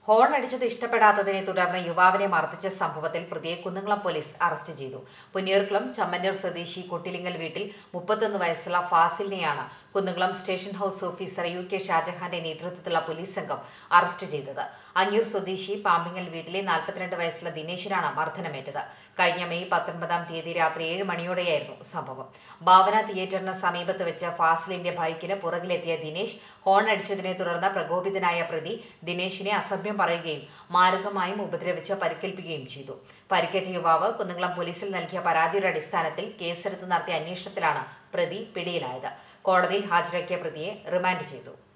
horn അടിച്ചത് ഇഷ്ടപ്പെടാത്തതിനെ തുടർന്ന് യുവാവിനെ മർദ്ദിച്ച സംഭവത്തിൽ പ്രതിയെ കുന്നംകുളം പോലീസ് അറസ്റ്റ് ചെയ്തു പുന്നിയൂർക്കുളം ചമ്മന്നൂർ സ്വദേശി കൊട്ടിലിങ്ങൽ വീട്ടിൽ മുപ്പത്തൊന്ന് വയസ്സുള്ള ഫാസിലിനെയാണ് Kunnamkulam station house officer U K ഷാജഹാന്റെ നേതൃത്വത്തിലുള്ള പോലീസ് സംഘം അറസ്റ്റ് ചെയ്തത് അഞ്ഞൂർ സ്വദേശി പാമ്പിങ്ങൽ വീട്ടിലെ നാൽപ്പത്തിരണ്ട് വയസ്സുള്ള ദിനേശിനാണ് മർദ്ദനമേറ്റത് കഴിഞ്ഞ മെയ് പത്തൊൻപതാം തീയതി രാത്രി ഏഴ് മണിയോടെയായിരുന്നു സംഭവം ഭാവന തിയേറ്ററിന് സമീപത്ത് വെച്ച് ഫാസിലിന്റെ ബൈക്കിന് പുറകിലെത്തിയ ദിനേശ് ഹോൺ അടിച്ചതിനെ തുടർന്ന് പ്രകോപിതനായ പ്രതി ദിനേശിനെ അസഭ്യം പറയുകയും മാരകമായും ഉപദ്രവിച്ച് പരിക്കേൽപ്പിക്കുകയും ചെയ്തു പരിക്കേറ്റ യുവാവ് കുന്നംകുളം പോലീസിൽ നൽകിയ പരാതിയുടെ അടിസ്ഥാനത്തിൽ കേസെടുത്ത് നടത്തിയ അന്വേഷണത്തിലാണ് പ്രതി പിടിയിലായത് കോടതിയിൽ ഹാജരാക്കിയ പ്രതിയെ റിമാൻഡ് ചെയ്തു